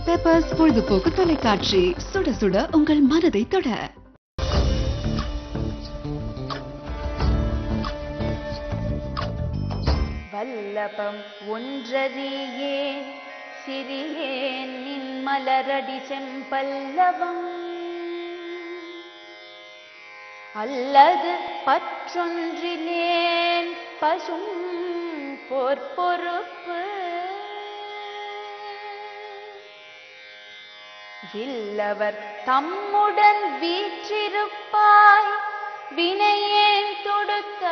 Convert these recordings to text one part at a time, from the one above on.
peppers பொழுதுபோக்கு தொலைக்காட்சி சுட சுட உங்கள் மனதை தொட வல்லபம் ஒன்றறியேன் சிறியேன் நின் மலரடி செம்பல்லவம் அல்லது பற்றொன்றிலேன் பசும் பொற்பொறுப்பு வில்லவர் தம்முடன் வீற்றிருப்பாய் வினையேன் தொடுத்த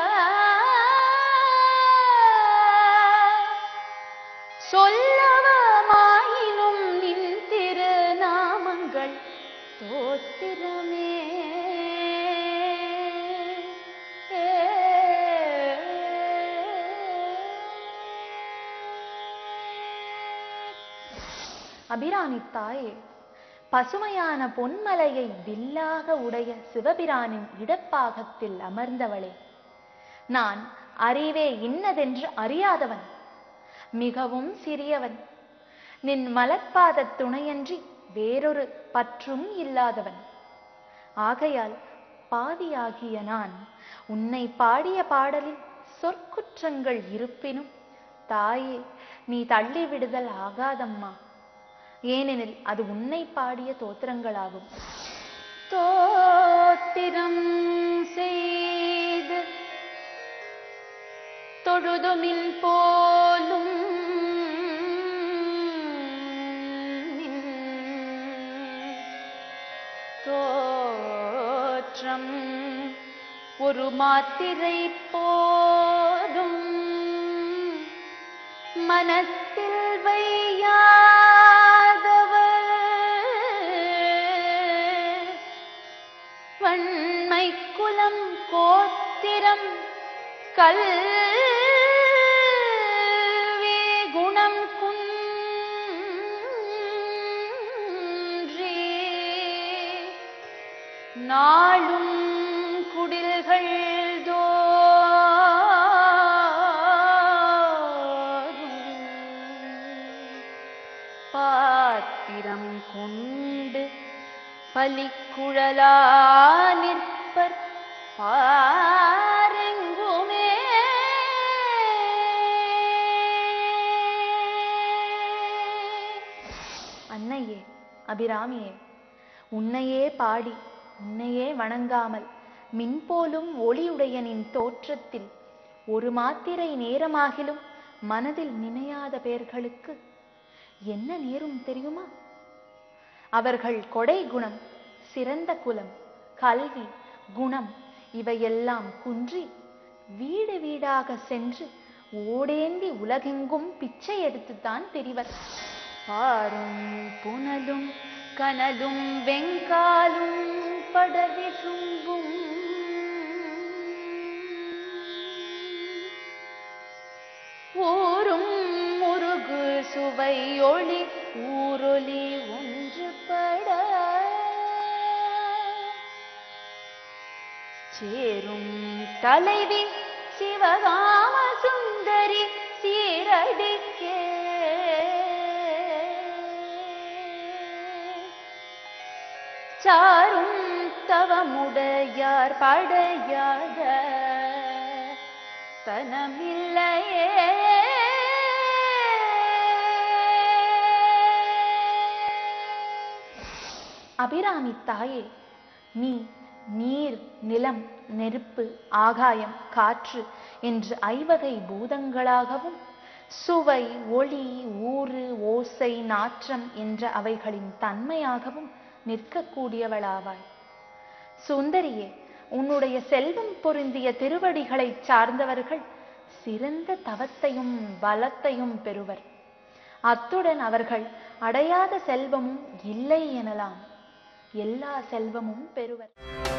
சொல்லவமாயினும் நின் திருநாமங்கள் தோத்திரமே அபிராமி தாயே பசுமையான பொன்மலையை வில்லாக உடைய சிவபிரானின் இடப்பாகத்தில் அமர்ந்தவளே நான் அறிவே இன்னதென்று அறியாதவன் மிகவும் சிறியவன் நின் மலர்பாத துணையன்றி வேறொரு பற்றும் இல்லாதவன் ஆகையால் பாவியாகிய நான் உன்னை பாடிய பாடலில் சொற்குற்றங்கள் இருப்பினும் தாயே நீ தள்ளி விடுதல் ஆகாதம்மா ஏனெனில் அது உன்னை பாடிய தோத்திரங்களாகும் தோத்திரம் செய்து தொழுதுமின் போலும் நின் தோற்றம் ஒரு மாத்திரை போதும் மனத்தில் வையாதவர் வன்மை குலம் கோத்திரம் கல்வி குணம் குன்றி நாளும் குடில்கள் தோறும் பாத்திரம் கொண்டு பலிக்குழலா நிற்பர் பாரெங்குமே அன்னையே அபிராமியே உன்னையே பாடி உன்னையே வணங்காமல் மின்போலும் ஒளியுடைய நின் தோற்றத்தில் ஒரு மாத்திரை நேரமாகிலும் மனதில் நினையாத பேர்களுக்கு என்ன நேரும் தெரியுமா அவர்கள் கொடை குணம் சிறந்த குலம் கல்வி குணம் இவையெல்லாம் குன்றி வீடு வீடாக சென்று ஓடேந்தி உலகெங்கும் பிச்சை எடுத்துத்தான் தெரிவர் பாரும் புனலும் கனலும் வெங்காலும் படவிசும்பும் ஊரும் முருகு சுவை ஒளி ஊரொலி ஒன்றுபட சேரும் தலைவி சிவகாம சுந்தரி சீரடிக்கே சாரும் தவமுடையார் படையாத தனமில்லையே அபிராமி தாயே நீ நீர் நிலம் நெருப்பு ஆகாயம் காற்று என்று ஐவகை பூதங்களாகவும் சுவை ஒளி ஊறு ஓசை நாற்றம் என்ற அவைகளின் தன்மையாகவும் நிற்கக்கூடியவளாவாய் சுந்தரியே உன்னுடைய செல்வம் பொருந்திய திருவடிகளைச் சார்ந்தவர்கள் சிறந்த தவத்தையும் பலத்தையும் பெறுவர் அத்துடன் அவர்கள் அடையாத செல்வமும் இல்லை எனலாம் எல்லா செல்வமும் பெறுவர்